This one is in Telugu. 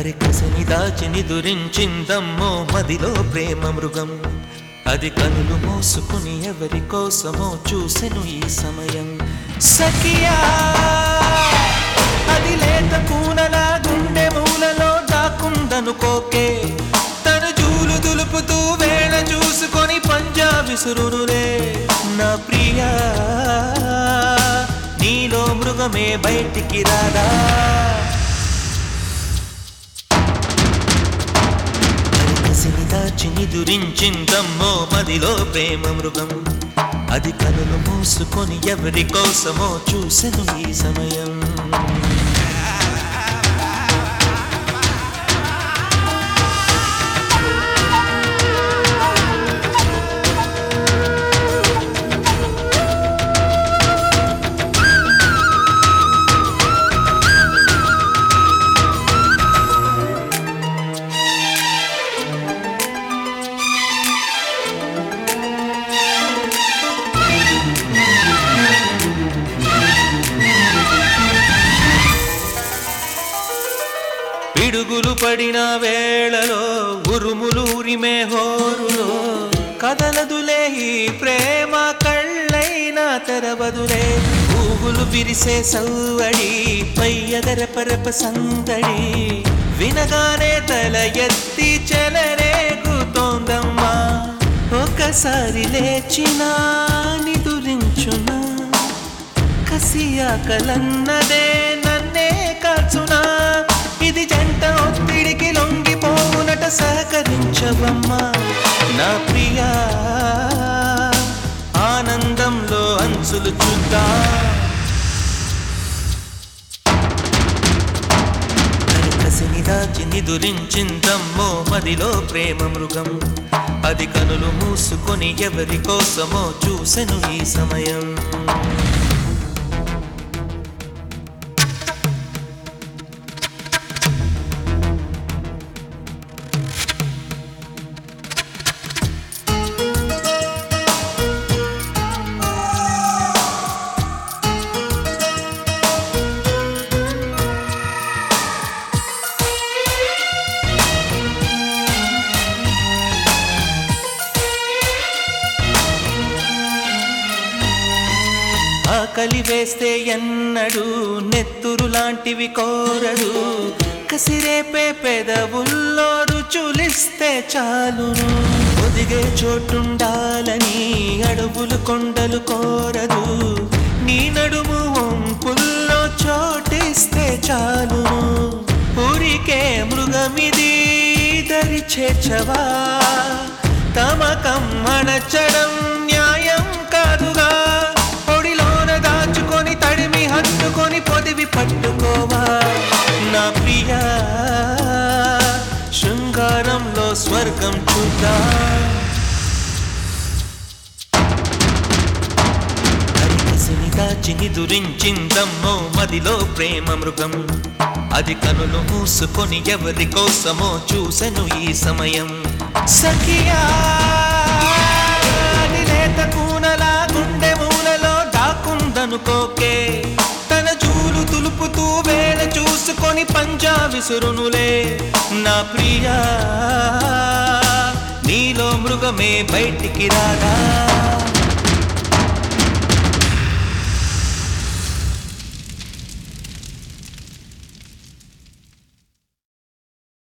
అరికసిని దాచిని దురించిందమ్మో మదిలో ప్రేమ మృగం అది కనులు మోసుకుని ఎవరి కోసమో చూసెను ఈ సమయం సఖియా అది లేత కూనలా గుండె మూలలో దాక్కుందనుకోకే తను జూలు దులుపుతూ వేళ చూసుకొని పంజా విసురునులే నా ప్రియా నీలో మృగమే బయటికి రాదా కసిని దాచిని దురించిందమ్మో మదిలో ప్రేమ మృగం అది కనులు మూసుకొని ఎవరి కోసమో చూసెను ఈ సమయం పిడుగులు పడిన వేళలో ఉరుములు ఉరిమే హోరులో కదలదులే ఈ ప్రేమ కళ్ళైనా తెరవదులే పువ్వులు విరిసే సవ్వడి పయ్యదర పరప సందడి వినగానే తల ఎత్తి చెలరేగుతోందమ్మా ఒకసారి లేచినా నిదురించునా కసియాకలన్నదే నన్నే కాచునా ఇది జంట ఒత్తిడికి లొంగిపోవునట సహకరించవమ్మా నా ప్రియా ఆనందంలో అంచులు చూద్దా కసిని దాచి నిదురించిందమ్మో మదిలో ప్రేమ మృగం అది కనులు మూసుకొని ఎవరి కోసమో చూసెను ఈ సమయం ఆకలి వేస్తే ఎన్నడు నెత్తురు లాంటివి కోరడు కసిరేపే పెదవుల్లో రుచులిస్తే చాలును ఒదిగే చోటుండాలని అడవులు కొండలు కోరదు నీ నడుము వంపుల్లో చోటిస్తే చాలును ఊరికే మృగమిది దరి చేర్చవా తమకం అణచడం న్యాయం కాదుగా పొడిలోన దాచుకొని తడిమి హత్తుకొని పొదివి పట్టుకోవా నా ప్రియా శృంగారంలో స్వర్గం చూద్దా హరికసిని దాచిని దురించిందమ్మో మదిలో ప్రేమ మృగం అది కనులు మూసుకొని ఎవరి కోసమో చూసెను ఈ సమయం సఖియా అది లేత కూనలా గుండె మూలలో దాక్కుందనుకోకే తన చూలు తులుపుతూ వేళ చూసుకొని పంజా విసురునులే నా ప్రియా నీలో మృగమే బయటికి రాదా